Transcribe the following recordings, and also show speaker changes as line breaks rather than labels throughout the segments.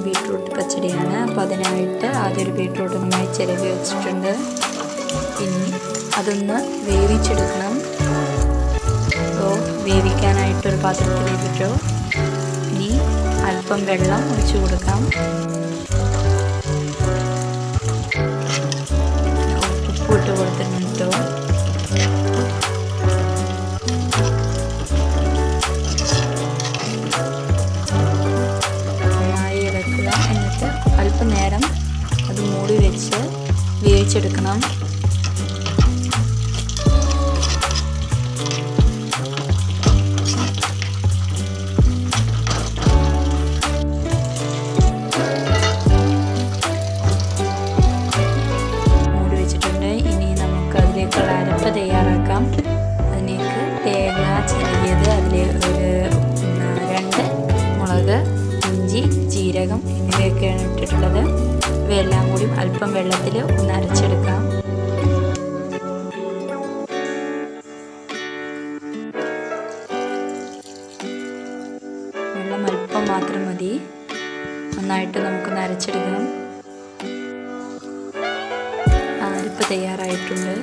beetroot പച്ചടിയാണ് അപ്പോൾ അതിനായിട്ട് ആദ്യം ഒരു ബീട്രൂട്ട് നന്നായി ചിരവി വെച്ചിട്ടുണ്ട് ഇനി അതൊന്ന് വേവിച്ചെടുക്കണം അപ്പോൾ വേവിക്കാനായിട്ടൊരു പാത്രത്തിലേക്കിട്ടു ഇനി അല്പം വെള്ളം ഒഴിച്ചു കൊടുക്കാം ഉപ്പ് ഇട്ട് കൊടുത്തിട്ടുണ്ട് നന്നായി ഇളക്കുക എന്നിട്ട് അല്പനേരം അത് മൂടി വെച്ച് വേവിച്ചെടുക്കണം മൂടി വെച്ചിട്ടുണ്ട് ഇനി നമുക്ക് അതിലേക്കുള്ള അരപ്പ് തയ്യാറാക്കാം അതിലേക്ക് തേങ്ങ ചിരകിയത് അതിൽ ഒരു രണ്ട് മുളക് ഇഞ്ചി ജീരകം എന്നിവയൊക്കെയാണ് ഇട്ടിട്ടുള്ളത് ഇവയെല്ലാം കൂടി അല്പം വെള്ളത്തിൽ ഒന്ന് അരച്ചെടുക്കാം വെള്ളം അല്പം മാത്രം മതി നന്നായിട്ട് നമുക്കൊന്ന് അരച്ചെടുക്കണം അരപ്പ് തയ്യാറായിട്ടുണ്ട്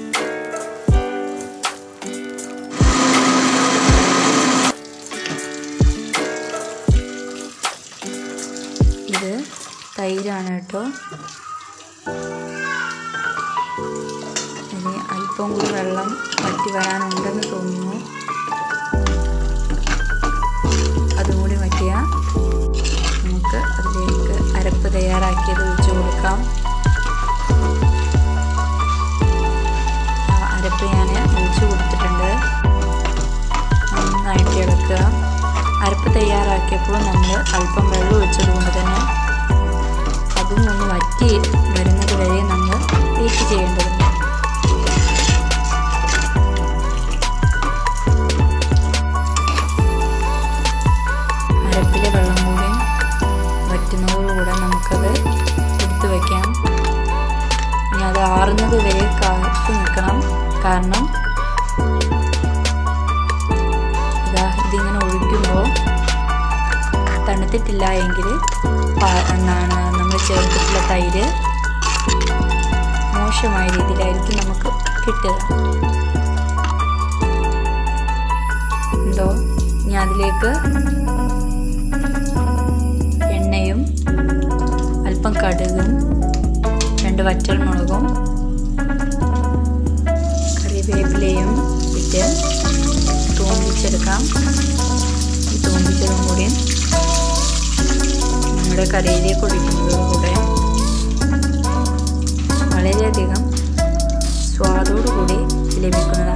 ഇത് തൈരാണ് കേട്ടോ ഇനി അല്പം കൂടി വെള്ളം വറ്റി വരാനുണ്ടെന്ന് തോന്നുന്നു അതും കൂടി വറ്റിയാൽ നമുക്ക് അതിലേക്ക് അരപ്പ് തയ്യാറാക്കിയത് ഒഴിച്ചു കൊടുക്കാം അരപ്പ് ഞാൻ ഒഴിച്ചു കൊടുത്തിട്ടുണ്ട് നന്നായിട്ട് ഇളക്കുക അരപ്പ് തയ്യാറാക്കിയപ്പോൾ നമ്മൾ അല്പം വെള്ളം ഒഴിച്ചത് കൊണ്ട് തന്നെ അതും ഒന്ന് വറ്റി വരുന്നത് വരെ നമ്മൾ വെയിറ്റ് ചെയ്യേണ്ടതുണ്ട് അരപ്പിലെ വെള്ളം കൂടി വറ്റുന്നതോടുകൂടെ നമുക്കത് എടുത്തു വയ്ക്കാം ഇനി അത് ആറുന്നത് വരെ കാത്തു നിൽക്കണം കാരണം ഇതാ ഇതിങ്ങനെ ഒഴിക്കുമ്പോൾ തണുത്തിട്ടില്ല എങ്കിൽ എന്താണ് നമ്മൾ ചേർത്തിട്ടുള്ള തൈര് മോശമായ രീതിയിലായിരിക്കും നമുക്ക് കിട്ടുക എന്തോ ഇനി അതിലേക്ക് എണ്ണയും അല്പം കടുകും രണ്ട് വറ്റൽ മുളകും കറിവേപ്പിലയും ഇട്ട് തൂമ്പിച്ചെടുക്കാം ഈ തൂമ്പിച്ചതും കൂടി നമ്മുടെ കറിയിലേക്ക് ഒഴിക്കുന്നതോടുകൂടെ വളരെയധികം സ്വാദോടുകൂടി ലഭിക്കുന്നതാണ്